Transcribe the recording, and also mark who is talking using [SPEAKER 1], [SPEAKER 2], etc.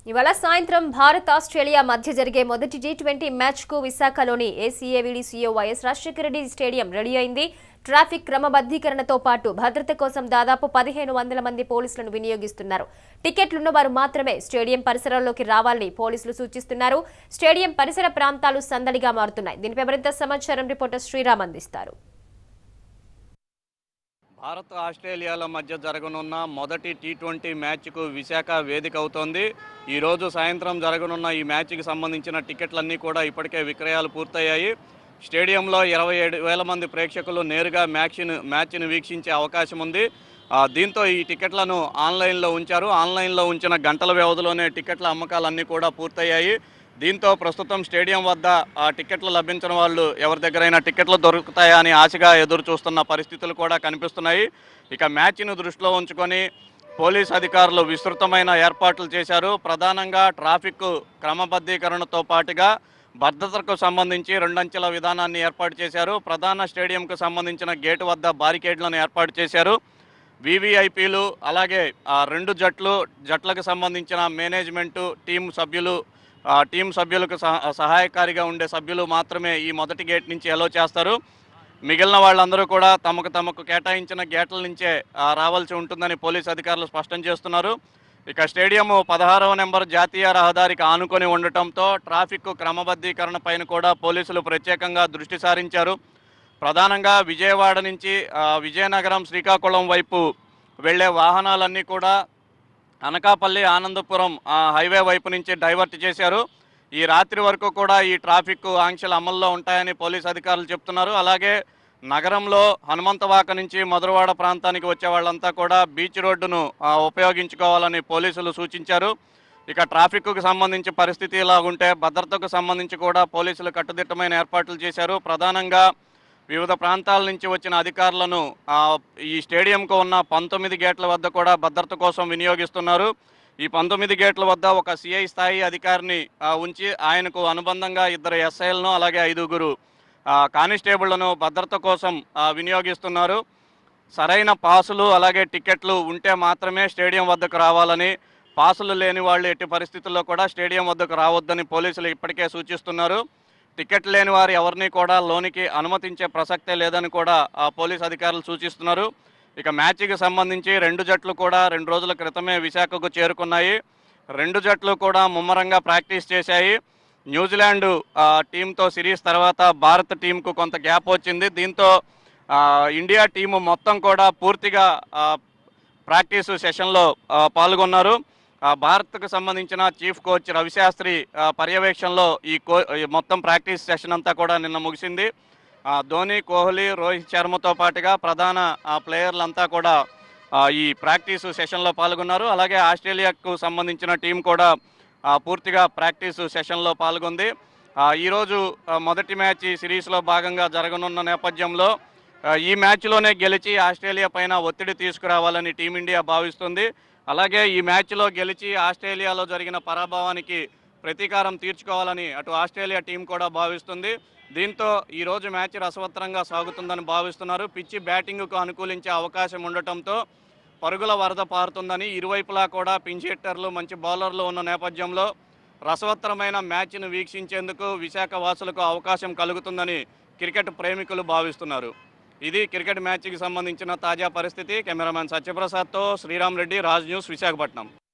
[SPEAKER 1] ఇవాళ సాయంత్రం భారత్ ఆస్ట్రేలియా మధ్య జరిగే మొదటి టీ ట్వంటీ మ్యాచ్ కు విశాఖలోని ACA VD CO YS Rajasekhara Reddy stadium ready అయింది ట్రాఫిక్ క్రమబద్ధీకరణతో పాటు భద్రత కోసం దాదాపు పదిహేను వందల మంది పోలీసులను వినియోగిస్తున్నారు టికెట్లున్న వారు మాత్రమే స్టేడియం పరిసరాల్లోకి రావాలని పోలీసులు సూచిస్తున్నారు స్టేడియం పరిసర ప్రాంతాలు సందడిగా మారుతున్నాయి దీనిపై మరింత సమాచారం రిపోర్టర్ శ్రీరామ్ అందిస్తారు
[SPEAKER 2] భారత్ ఆస్ట్రేలియాల మధ్య జరగనున్న మొదటి టీ ట్వంటీ మ్యాచ్కు విశాఖ వేదిక అవుతోంది ఈరోజు సాయంత్రం జరగనున్న ఈ మ్యాచ్కి సంబంధించిన టికెట్లన్నీ కూడా ఇప్పటికే విక్రయాలు పూర్తయ్యాయి స్టేడియంలో ఇరవై ఏడు వేల మంది ప్రేక్షకులు నేరుగా మ్యాచ్ను మ్యాచ్ను వీక్షించే అవకాశం ఉంది ఆ, దీంతో ఈ టికెట్లను ఆన్లైన్లో ఉంచారు ఆన్లైన్లో ఉంచిన గంటల వ్యవధిలోనే టికెట్ల అమ్మకాలన్నీ కూడా పూర్తయ్యాయి దీంతో ప్రస్తుతం స్టేడియం వద్ద ఆ టికెట్లు లభించిన వాళ్ళు ఎవరి దగ్గరైనా టికెట్లు దొరుకుతాయా అని ఆశగా ఎదురు చూస్తున్న పరిస్థితులు కూడా కనిపిస్తున్నాయి ఇక మ్యాచ్ను దృష్టిలో ఉంచుకొని పోలీస్ అధికారులు విస్తృతమైన ఏర్పాట్లు చేశారు ప్రధానంగా ట్రాఫిక్ క్రమబద్ధీకరణతో పాటుగా భద్రతకు సంబంధించి రెండంచెల విధానాన్ని ఏర్పాటు చేశారు ప్రధాన స్టేడియంకు సంబంధించిన గేటు వద్ద బారికేడ్లను ఏర్పాటు చేశారు వివిఐపీలు అలాగే ఆ, రెండు జట్లు జట్లకు సంబంధించిన మేనేజ్మెంటు టీం సభ్యులు ఆ, టీం సభ్యులకు సహ- సహాయకారిగా ఉండే సభ్యులు మాత్రమే ఈ మొదటి గేట్ నుంచి ఎలో చేస్తారు మిగిలిన వాళ్ళందరూ కూడా తమకు తమకు కేటాయించిన గేట్ల నుంచే ఆ, రావాల్సి ఉంటుందని పోలీస్ అధికారులు స్పష్టం చేస్తున్నారు ఇక స్టేడియం పదహారవ నెంబర్ జాతీయ రహదారికి ఆనుకొని ఉండటంతో ట్రాఫిక్ క్రమబద్ధీకరణ పైన కూడా పోలీసులు ప్రత్యేకంగా దృష్టి సారించారు ప్రధానంగా విజయవాడ నుంచి ఆ, విజయనగరం శ్రీకాకుళం వైపు వెళ్ళే వాహనాలన్నీ కూడా అనకాపల్లి ఆనందపురం ఆ, హైవే వైపు నుంచి డైవర్ట్ చేశారు ఈ రాత్రి వరకు కూడా ఈ ట్రాఫిక్ ఆంక్షలు అమల్లో ఉంటాయని పోలీస్ అధికారులు చెప్తున్నారు అలాగే నగరంలో హనుమంతవాక నుంచి మధురవాడ ప్రాంతానికి వచ్చే వాళ్ళంతా కూడా బీచ్ రోడ్డును ఆ, ఉపయోగించుకోవాలని పోలీసులు సూచించారు ఇక ట్రాఫిక్కు సంబంధించి పరిస్థితి ఇలా ఉంటే భద్రతకు సంబంధించి కూడా పోలీసులు కట్టుదిట్టమైన ఏర్పాట్లు చేశారు ప్రధానంగా వివిధ ప్రాంతాల నుంచి వచ్చిన అధికారులను ఆ, ఈ స్టేడియంకు ఉన్న పంతొమ్మిది గేట్ల వద్ద కూడా భద్రత కోసం వినియోగిస్తున్నారు ఈ పంతొమ్మిది గేట్ల వద్ద ఒక సిఐ స్థాయి అధికారిని ఆ, ఉంచి ఆయనకు అనుబంధంగా ఇద్దరు ఎస్ఐలను అలాగే ఐదుగురు ఆ, కానిస్టేబుళ్లను భద్రత కోసం ఆ, వినియోగిస్తున్నారు సరైన పాసులు అలాగే టికెట్లు ఉంటే మాత్రమే స్టేడియం వద్దకు రావాలని పాసులు లేని వాళ్ళు ఎట్టి పరిస్థితుల్లో కూడా స్టేడియం వద్దకు రావద్దని పోలీసులు ఇప్పటికే సూచిస్తున్నారు టికెట్ లేని వారు ఎవరిని కూడా లోనికి అనుమతించే ప్రసక్తే లేదని కూడా ఆ పోలీస్ అధికారులు సూచిస్తున్నారు ఇక మ్యాచ్కి సంబంధించి రెండు జట్లు కూడా రెండు రోజుల క్రితమే విశాఖకు చేరుకున్నాయి రెండు జట్లు కూడా ముమ్మరంగా ప్రాక్టీస్ చేశాయి న్యూజిలాండ్ ఆ, టీంతో సిరీస్ తర్వాత భారత్ టీంకు కొంత గ్యాప్ వచ్చింది దీంతో ఆ, ఇండియా టీము మొత్తం కూడా పూర్తిగా ఆ, ప్రాక్టీస్ సెషన్లో ఆ, పాల్గొన్నారు ఆ, భారత్కు సంబంధించిన చీఫ్ కోచ్ రవిశాస్త్రి ఆ, పర్యవేక్షణలో ఈ కో ఈ మొత్తం ప్రాక్టీస్ సెషన్ అంతా కూడా నిన్న ముగిసింది ఆ, ధోని కోహ్లీ రోహిత్ శర్మతో పాటుగా ప్రధాన ఆ, ప్లేయర్లంతా కూడా ఆ, ఈ ప్రాక్టీస్ సెషన్లో పాల్గొన్నారు అలాగే ఆస్ట్రేలియాకు సంబంధించిన టీం కూడా ఆ, పూర్తిగా ప్రాక్టీస్ సెషన్లో పాల్గొంది ఆ, ఈరోజు ఆ, మొదటి మ్యాచ్ ఈ సిరీస్లో భాగంగా జరగనున్న నేపథ్యంలో ఆ, ఈ మ్యాచ్లోనే గెలిచి ఆస్ట్రేలియా పైన ఒత్తిడి తీసుకురావాలని టీమిండియా భావిస్తుంది అలాగే ఈ మ్యాచ్లో గెలిచి ఆస్ట్రేలియాలో జరిగిన పరాభవానికి ప్రతీకారం తీర్చుకోవాలని అటు ఆస్ట్రేలియా టీం కూడా భావిస్తుంది దీంతో ఈరోజు మ్యాచ్ రసవత్తరంగా సాగుతుందని భావిస్తున్నారు పిచ్చి బ్యాటింగ్కు అనుకూలించే అవకాశం ఉండటంతో పరుగుల వరద పారుతుందని ఇరువైపులా కూడా పించ్ హిట్టర్లు మంచి బౌలర్లు ఉన్న నేపథ్యంలో రసవత్తరమైన మ్యాచ్ను వీక్షించేందుకు విశాఖ వాసులకు అవకాశం కలుగుతుందని క్రికెట్ ప్రేమికులు భావిస్తున్నారు ఇది క్రికెట్ మ్యాచ్కి సంబంధించిన తాజా పరిస్థితి కెమెరామ్యాన్ సత్యప్రసాద్తో శ్రీరామ్ రెడ్డి రాజ్ న్యూస్ విశాఖపట్నం